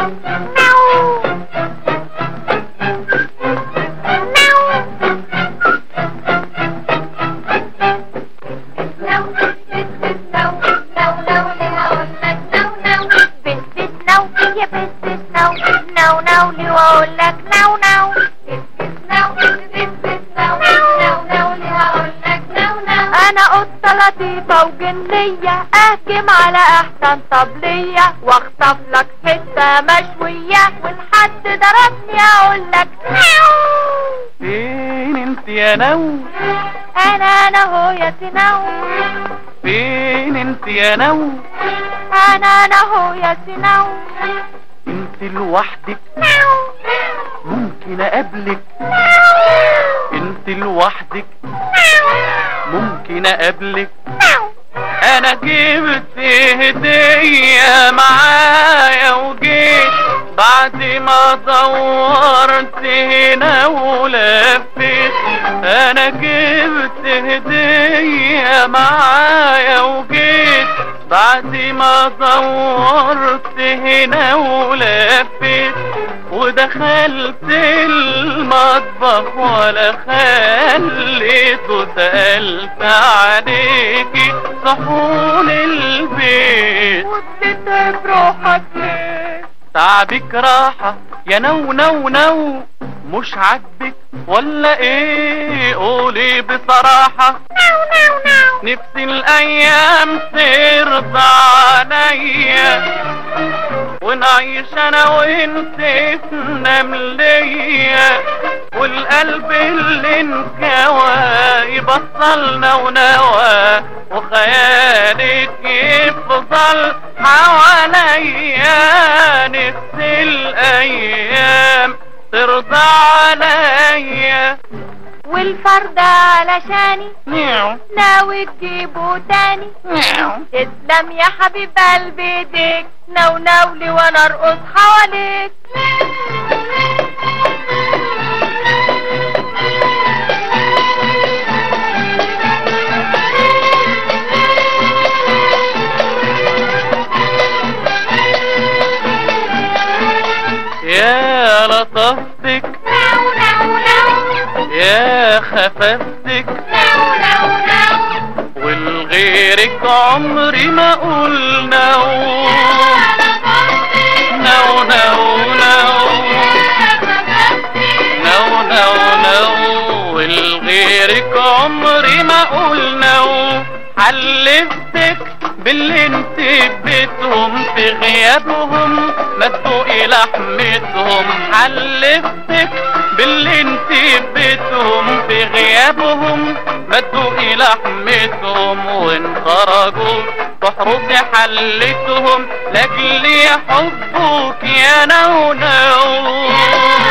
واقول لك نو نو انا قطة لطيفة وجنية اهجم على احسن طبلية واخطف لك حتة مشوية والحد ضربني اقول لك فين انت يا نو انا انا هو يا سنو فين انت يا نو انا انا هو يا سنو انت لوحدك ممكن اقابلك انت لوحدك ممكن اقابلك انا جبت هدية معايا وجيت بعد ما دورت هنا ولفيت انا جبت هدية معايا وجيت بعد ما دورت هنا ولفيت ودخلت المطبخ ولا خليته سألت عليكي صحون البيت وبتتعب روحك ليه تعبك راحة يا نو نو نو مش عاجبك ولا ايه قولي بصراحة نفسي الايام ترضى عليا ونعيش انا وانت في نملية والقلب اللي انكوى يبطلنا ونوى وخيالك يفضل حواليا نفسي الايام ترضى عليا والفرد علشاني نيو ناوي تجيبه تاني نيو تسلم يا حبيب قلبي ايديك نو نولي وانا ارقص حواليك يا لطفتك نو نو نو يا خففتك نو نو نو ولغيرك عمري ما اقول نو نو نو نو نو نو نو ولغيرك عمري ما اقول نو حلفتك باللي انت بيتهم في غيابهم مدوا لحمتهم حلفتك باللي انت بيتهم في غيابهم مدوا لحمتهم وان خرجوا تحرسي حلتهم لاجل حبك يا نو نو